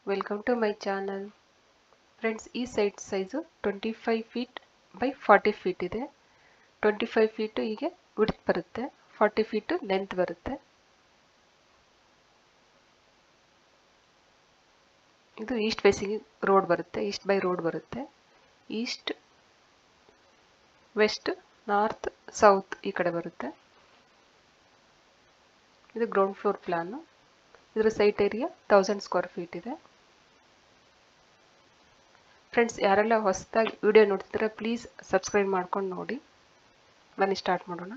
welcome to my channel friends ಈ site size twenty five feet by forty feet ಇದೆ twenty five feet ಹೀಗೆ width ಬರುತ್ತೆ forty feet length ಬರುತ್ತೆ ಇದು east facing road ಬರುತ್ತೆ east by road ಬರುತ್ತೆ east west north south ಈ ಕಡೆ ಬರುತ್ತೆ ಇದು ಗ್ರೌಂಡ್ ಫ್ಲೋರ್ ಪ್ಲಾನು ಇದರ site area thousand square feet ಇದೆ ಫ್ರೆಂಡ್ಸ್ ಯಾರೆಲ್ಲ ಹೊಸದಾಗಿ ವಿಡಿಯೋ ನೋಡ್ತಿದ್ರೆ ಪ್ಲೀಸ್ ಸಬ್ಸ್ಕ್ರೈಬ್ ಮಾಡ್ಕೊಂಡು ನೋಡಿ ಬನ್ನಿ ಸ್ಟಾರ್ಟ್ ಮಾಡೋಣ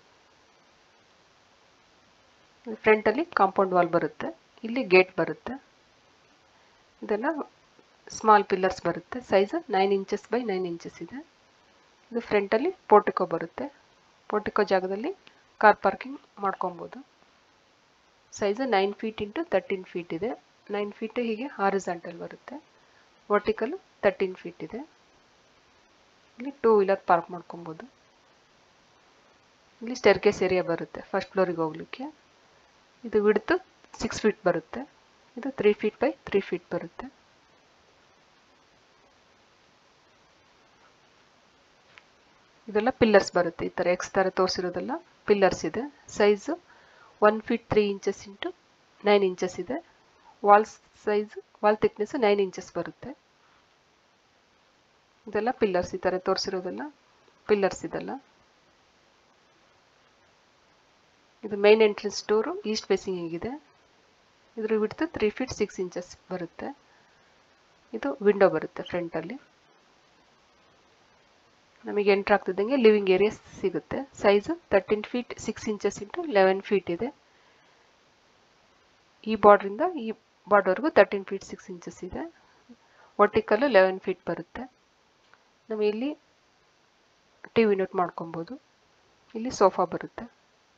ಫ್ರಂಟಲ್ಲಿ ಕಾಂಪೌಂಡ್ ವಾಲ್ ಬರುತ್ತೆ ಇಲ್ಲಿ ಗೇಟ್ ಬರುತ್ತೆ ಇದೆಲ್ಲ ಸ್ಮಾಲ್ ಪಿಲ್ಲರ್ಸ್ ಬರುತ್ತೆ size nine inches by nine inches ಇದೆ ಇದು ಫ್ರಂಟಲ್ಲಿ ಪೋರ್ಟಿಕೋ ಬರುತ್ತೆ ಪೋರ್ಟಿಕೋ ಜಾಗದಲ್ಲಿ ಕಾರ್ ಪಾರ್ಕಿಂಗ್ ಮಾಡ್ಕೊಬೋದು size nine feet into thirteen feet ಇದೆ ನೈನ್ ಫೀಟ್ ಹೀಗೆ ಹಾರಿಸಾಂಟಲ್ ಬರುತ್ತೆ ವರ್ಟಿಕಲ್ ತರ್ಟೀನ್ ಫೀಟ್ ಇದೆ ಇಲ್ಲಿ ಟೂ ವೀಲರ್ ಪಾರ್ಕ್ ಮಾಡ್ಕೊಬೋದು ಇಲ್ಲಿ ಸ್ಟೆರ್ಕೇಸ್ ಏರಿಯಾ ಬರುತ್ತೆ ಫಸ್ಟ್ ಫ್ಲೋರಿಗೆ ಹೋಗ್ಲಿಕ್ಕೆ ಇದು ವಿಡ್ತು ಸಿಕ್ಸ್ ಫೀಟ್ ಬರುತ್ತೆ ಇದು three feet by three feet ಬರುತ್ತೆ ಇದೆಲ್ಲ ಪಿಲ್ಲರ್ಸ್ ಬರುತ್ತೆ ಈ ಥರ ಎಕ್ಸ್ ಥರ ತೋರಿಸಿರೋದೆಲ್ಲ ಪಿಲ್ಲರ್ಸ್ ಇದೆ size one feet three inches into nine inches ಇದೆ wall size wall thickness nine inches ಬರುತ್ತೆ ಇದೆಲ್ಲ ಪಿಲ್ಲರ್ಸ್ ಈ ಥರ ತೋರಿಸಿರೋದೆಲ್ಲ ಪಿಲ್ಲರ್ಸ್ ಇದೆಲ್ಲ ಇದು main entrance door east facing ಆಗಿದೆ ಇದ್ರ ಬಿಡ್ತು ತ್ರೀ ಫೀಟ್ ಸಿಕ್ಸ್ ಇಂಚಸ್ ಬರುತ್ತೆ ಇದು ವಿಂಡೋ ಬರುತ್ತೆ ಫ್ರಂಟಲ್ಲಿ ನಮಗೆ ಎಂಟ್ರ್ ಆಗ್ತಿದ್ದಂಗೆ ಲಿವಿಂಗ್ ಏರಿಯಾ ಸಿಗುತ್ತೆ size thirteen feet six inches into eleven feet ಇದೆ ಈ ಬಾರ್ಡ್ರಿಂದ ಈ ಬಾರ್ಡ್ವರೆಗೂ ತರ್ಟೀನ್ ಫೀಟ್ ಸಿಕ್ಸ್ ಇಂಚಸ್ ಇದೆ ವರ್ಟಿಕಲ್ಲು ಲೆವೆನ್ ಫೀಟ್ ಬರುತ್ತೆ ನಮಗೆ ಇಲ್ಲಿ ಟಿ ವಿ ಯೂನಿಟ್ ಮಾಡ್ಕೊಬೋದು ಇಲ್ಲಿ ಸೋಫಾ ಬರುತ್ತೆ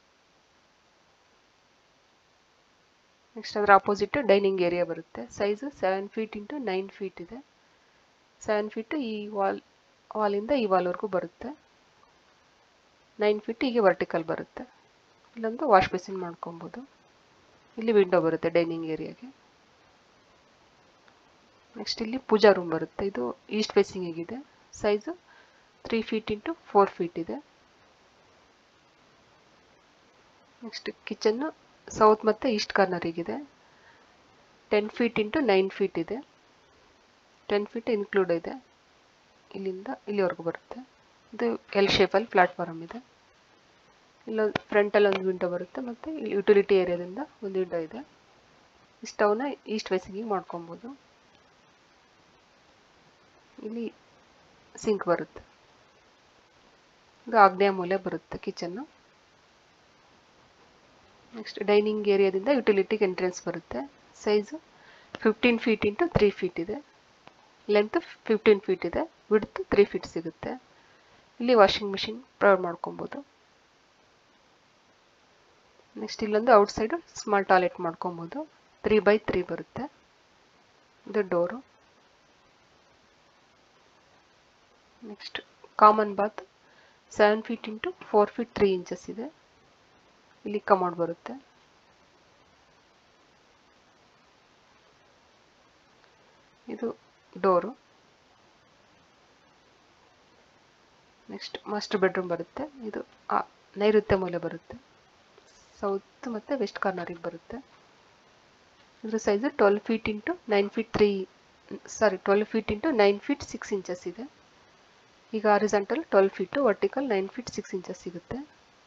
ನೆಕ್ಸ್ಟ್ ಅದರ ಆಪೋಸಿಟ್ ಡೈನಿಂಗ್ ಏರಿಯಾ ಬರುತ್ತೆ size seven feet into nine feet ಇದೆ ಸೆವೆನ್ ಫೀಟ್ ಈ ವಾಲ್ ವಾಲಿಂದ ಈ ವಾಲ್ವರೆಗೂ ಬರುತ್ತೆ ನೈನ್ ಫೀಟ್ ಹೀಗೆ ವರ್ಟಿಕಲ್ ಬರುತ್ತೆ ಇಲ್ಲೊಂದು ವಾಶ್ ಬೇಸಿನ್ ಮಾಡ್ಕೊಬೋದು ಇಲ್ಲಿ ವಿಂಡೋ ಬರುತ್ತೆ ಡೈನಿಂಗ್ ಏರಿಯಾಗೆ ನೆಕ್ಸ್ಟ್ ಇಲ್ಲಿ ಪೂಜಾ ರೂಮ್ ಬರುತ್ತೆ ಇದು ಈಸ್ಟ್ ಫೇಸಿಂಗ್ ಆಗಿದೆ size three feet into four feet ಇದೆ ನೆಕ್ಸ್ಟ್ ಕಿಚನ್ನು ಸೌತ್ ಮತ್ತು ಈಸ್ಟ್ ಕಾರ್ನರಿಗಿದೆ ten feet into nine feet ಇದೆ ಟೆನ್ ಫೀಟ್ ಇನ್ಕ್ಲೂಡ್ ಇದೆ ಇಲ್ಲಿಂದ ಇಲ್ಲಿವರೆಗೂ ಬರುತ್ತೆ ಇದು ಎಲ್ ಶೇಪಲ್ಲಿ ಪ್ಲಾಟ್ಫಾರಮ್ ಇದೆ ಇಲ್ಲೊಂದು ಫ್ರಂಟಲ್ಲಿ ಒಂದು ವಿಂಡೋ ಬರುತ್ತೆ ಮತ್ತು ಇಲ್ಲಿ ಯುಟಿಲಿಟಿ ಏರಿಯಾದಿಂದ ಒಂದು ವಿಂಡೋ ಇದೆ ಈ ಸ್ಟವ್ನ ಈಸ್ಟ್ ಫೇಸಿಂಗಿಗೆ ಮಾಡ್ಕೊಬೋದು ಇಲ್ಲಿ ಸಿಂಕ್ ಬರುತ್ತೆ ಇದು ಆಗ್ನೇಯ ಮೂಲೆ ಬರುತ್ತೆ ಕಿಚನ್ನು ನೆಕ್ಸ್ಟ್ ಡೈನಿಂಗ್ ಏರಿಯಾದಿಂದ ಯುಟಿಲಿಟಿಗೆ ಎಂಟ್ರೆನ್ಸ್ ಬರುತ್ತೆ size fifteen feet into three feet ಇದೆ ಲೆಂತ್ ಫಿಫ್ಟೀನ್ ಫೀಟ್ ಇದೆ ವಿಡ್ತ್ ತ್ರೀ ಫೀಟ್ ಸಿಗುತ್ತೆ ಇಲ್ಲಿ ವಾಷಿಂಗ್ ಮಿಷಿನ್ ಪ್ರೊವೈಡ್ ಮಾಡ್ಕೊಬೋದು ನೆಕ್ಸ್ಟ್ ಇಲ್ಲೊಂದು ಔಟ್ಸೈಡ್ ಸ್ಮಾಲ್ ಟಾಯ್ಲೆಟ್ ಮಾಡ್ಕೊಬೋದು ತ್ರೀ ಬೈ ತ್ರೀ ಬರುತ್ತೆ ಇದು door next common bath seven feet into four feet three inches ಇದೆ ಇಲ್ಲಿ ಕಮೋಡ್ ಬರುತ್ತೆ ಇದು ಡೋರು ನೆಕ್ಸ್ಟ್ ಮಾಸ್ಟರ್ ಬೆಡ್ರೂಮ್ ಬರುತ್ತೆ ಇದು ನೈಋತ್ಯ ಮೂಲೆ ಬರುತ್ತೆ ಸೌತ್ ಮತ್ತು ವೆಸ್ಟ್ ಕಾರ್ನರಿಗೆ ಬರುತ್ತೆ ಇದ್ರ size twelve feet into nine feet three sorry twelve feet into nine feet six inches ಇದೆ ಈಗ horizontal twelve feet vertical nine feet six inches ಸಿಗುತ್ತೆ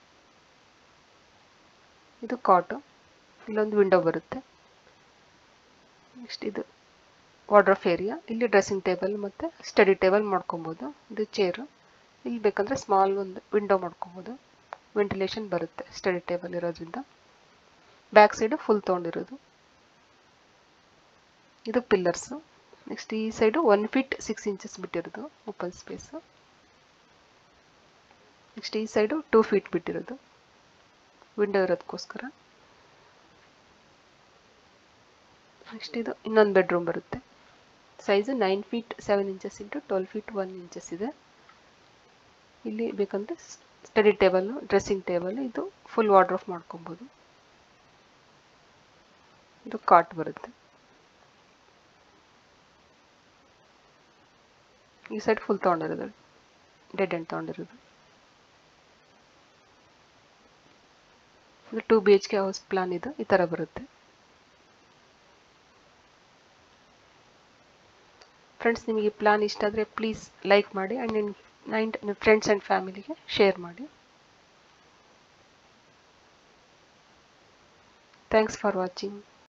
ಇದು ಕಾಟು ಇಲ್ಲೊಂದು ವಿಂಡೋ ಬರುತ್ತೆ ನೆಕ್ಸ್ಟ್ ಇದು ವಾರ್ಡ್ರಫ್ ಏರಿಯಾ ಇಲ್ಲಿ ಡ್ರೆಸ್ಸಿಂಗ್ ಟೇಬಲ್ ಮತ್ತು ಸ್ಟಡಿ ಟೇಬಲ್ ಮಾಡ್ಕೊಬೋದು ಇದು ಚೇರು ಇಲ್ಲಿ ಬೇಕಂದರೆ ಸ್ಮಾಲ್ ಒಂದು ವಿಂಡೋ ಮಾಡ್ಕೊಬೋದು ವೆಂಟಿಲೇಷನ್ ಬರುತ್ತೆ ಸ್ಟಡಿ ಟೇಬಲ್ ಇರೋದ್ರಿಂದ ಬ್ಯಾಕ್ ಸೈಡು ಫುಲ್ ತೊಗೊಂಡಿರೋದು ಇದು ಪಿಲ್ಲರ್ಸು ನೆಕ್ಸ್ಟ್ ಈ side one feet six inches ಬಿಟ್ಟಿರೋದು ಓಪನ್ ಸ್ಪೇಸು ನೆಕ್ಸ್ಟ್ ಈ ಸೈಡು ಟೂ ಫೀಟ್ ಬಿಟ್ಟಿರೋದು ವಿಂಡೋ ಇರೋದಕ್ಕೋಸ್ಕರ ನೆಕ್ಸ್ಟ್ ಇದು ಇನ್ನೊಂದು ಬೆಡ್ರೂಮ್ ಬರುತ್ತೆ size nine feet seven inches into twelve feet one inches ಇದೆ ಇಲ್ಲಿ ಬೇಕಂದ್ರೆ ಸ್ಟಡಿ ಟೇಬಲ್ಲು ಡ್ರೆಸ್ಸಿಂಗ್ ಟೇಬಲ್ ಇದು ಫುಲ್ ವಾರ್ಡ್ರೋಫ್ ಮಾಡ್ಕೊಬೋದು ಇದು ಕಾಟ್ ಬರುತ್ತೆ ಈ ಸೈಡ್ ಫುಲ್ ತೊಗೊಂಡಿರೋದು ಡೆಡ್ ಎಂಡ್ ತೊಗೊಂಡಿರೋದು ಇದು two B H K house plan ಇದು ಈ ಥರ ಬರುತ್ತೆ ಫ್ರೆಂಡ್ಸ್ ನಿಮಗೆ ಈ ಪ್ಲಾನ್ ಇಷ್ಟ ಆದರೆ ಪ್ಲೀಸ್ ಲೈಕ್ ಮಾಡಿ ಆ್ಯಂಡ್ ನಿಮ್ಮ ನೈನ್ ನಿಮ್ಮ ಫ್ರೆಂಡ್ಸ್ ಆ್ಯಂಡ್ ಫ್ಯಾಮಿಲಿಗೆ ಶೇರ್ ಮಾಡಿ ಥ್ಯಾಂಕ್ಸ್ ಫಾರ್ ವಾಚಿಂಗ್